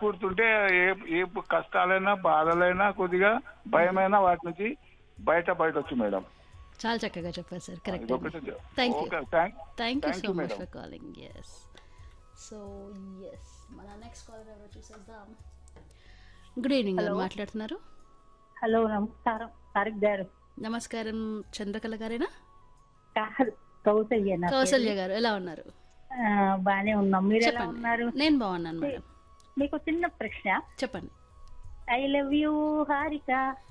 మనస్ఫూర్తి ఉంటే ఏ ఏ కష్టాలైనా బాధలైనా కొద్దిగా భయమైనా వాటి నుంచి బయట బయటొచ్చు మేడం చాలా చక్కగా చెప్పారు సార్ కరెక్ట్ ఇదొకటి thank you okay thank thank you Thank so you, much madam. For calling yes so yes మన నెక్స్ట్ కాలర్ ఎవరో చూసేద్దాం గుడ్ ఈవినింగ్ గారు మాట్లాడుతున్నారు హలో నమస్కారం తారక్ గారు నమస్కారం చంద్రకళ గారేనా కాదు కౌసల్య నా పేరు. కౌసల్య గారు ఎలా ఉన్నారు ఆ, బానే ఉన్నాం మీరు ఎలా చెప్పండి ఉన్నారు నేను బాగున్నాను మేడం మీకు చిన్న ప్రశ్న చెప్పండి ఐ లవ్ యూ హారిక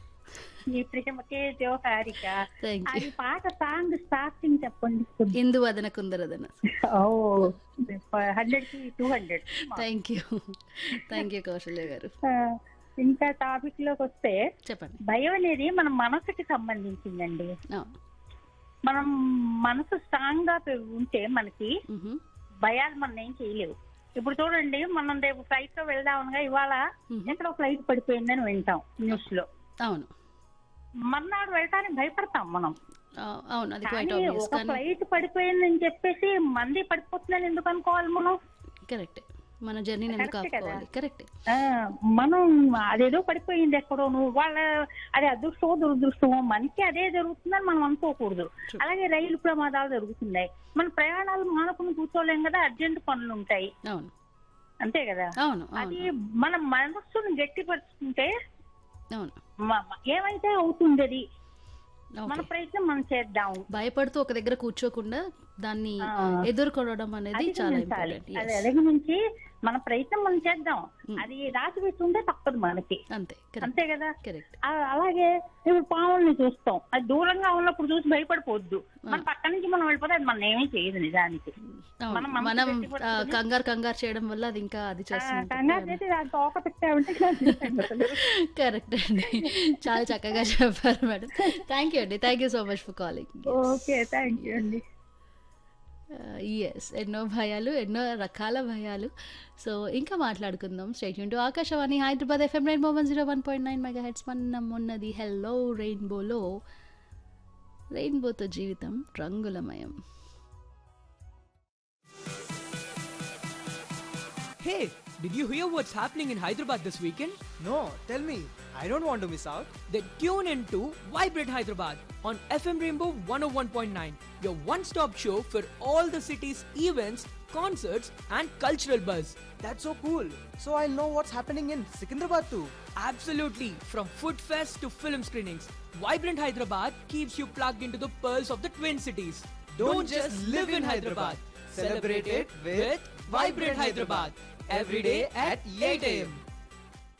ఈ ప్రేమకే జో హారిక థ్యాంక్ యూ అది పాట సాంగ్ స్టార్టింగ్ చెప్పండి ఇందు వదన కుందరదన ఓ హండ్రెడ్ కి two hundred thank you thank you Kausalya గారు ఇంకా టాపిక్ లోకి వస్తే చెప్పండి భయం అనేది మన మనసుకి సంబంధించిందండి ఆ, మనం మనసు స్ట్రాంగ్ గా ఉంటే మనకి మ్హూ, భయాలు మనం ఏం చేయలేవు ఇప్పుడు చూడండి మనం రేపు ఫ్లైట్ లో వెళ్దాం అనగా ఇవాళ మ్హూ. ఎక్కడో ఫ్లైట్ పడిపోయిందని వింటాం న్యూస్ లో అవును మర్నాడు వెళ్ళటానికి భయపడతాం మనం ఆ, అవును అది క్వైట్ కానీ ఆబ్వియస్ ఒక కానీ ఫ్లైట్ పడిపోయిందని చెప్పేసి మంది పడిపోతుందని ఎందుకు అనుకోవాలి మనం కరెక్టే మన జర్నీని ఎందుకు కరెక్టే కదా. ఆపుకోవాలి కరెక్టే ఆ, మనం అదేదో పడిపోయింది ఎక్కడో నువ్వు వాళ్ళ అది అదృష్టమో దురదృష్టమో మనకి అదే జరుగుతుందని మనం అనుకోకూడదు True. అలాగే రైలు ప్రమాదాలు జరుగుతున్నాయి మన ప్రయాణాలు మానుకుని కూర్చోలేం కదా అర్జెంట్ పనులు ఉంటాయి అవును అంతే కదా అవును అది అవును మన మనస్సును గట్టిపరుచుకుంటే అవును మ- మ- ఏమైతే అవుతుంది అది మన ఓకే ప్రయత్నం మనం చేద్దాం భయపడుతూ ఒక దగ్గర కూర్చోకుండా దాన్ని ఆ. ఎదుర్కోవడం అనేది చాలా అధిగమించాలి ఇంపార్టెంట్ అది అధిగమించి మన ప్రయత్నం మనం చేద్దాం Hmm. అది రాసి పెట్టుంటే తప్పదు మనకి అంతే కరెక్ట్ అంతే కదా కరెక్ట్ ఆ- అలాగే ఇప్పుడు పాముల్ని చూస్తాం అది దూరంగా ఉన్నప్పుడు చూసి భయపడిపోవద్దు మన పక్క నుంచి మనం వెళ్ళిపోతే అది మనం ఏమీ చేయదు నిజానికి అవును మనం మనసు మనం గట్టి ఆ, పట్టుకొని- కంగారు కంగారు చేయడం వల్ల అది ఇంకా అది ఆ, చేస్తుంది కంగారు చేసి దాని తోక పెట్టామంటే కరెక్ట్ అండి చాలా చక్కగా చెప్పారు మేడం థ్యాంక్ యూ అండి thank you so much for calling okay thank you అండి ఎస్ ఎన్నో భయాలు ఎన్నో రకాల భయాలు సో ఇంకా మాట్లాడుకుందాం stay tuned to Akashvani Hyderabad FM rainbow one zero one point nine megahertz మనం ఉన్నది హెల్లో రెయిన్బోలో రెయిన్బోతో జీవితం రంగులమయం Hey, did you hear what's happening in Hyderabad this weekend? No, tell me. I don't want to miss out. Then tune in to Vibrate Hyderabad on FM Rainbow 101.9, your one stop show for all the city's events, concerts, and cultural buzz. That's so cool. So I'll know what's happening in Secunderabad too. Absolutely, from food fest to film screenings, Vibrant Hyderabad keeps you plugged into the pearls of the Twin Cities. Don't just live in Hyderabad. Celebrate it with Vibrant Hyderabad. Every day at 8 a.m.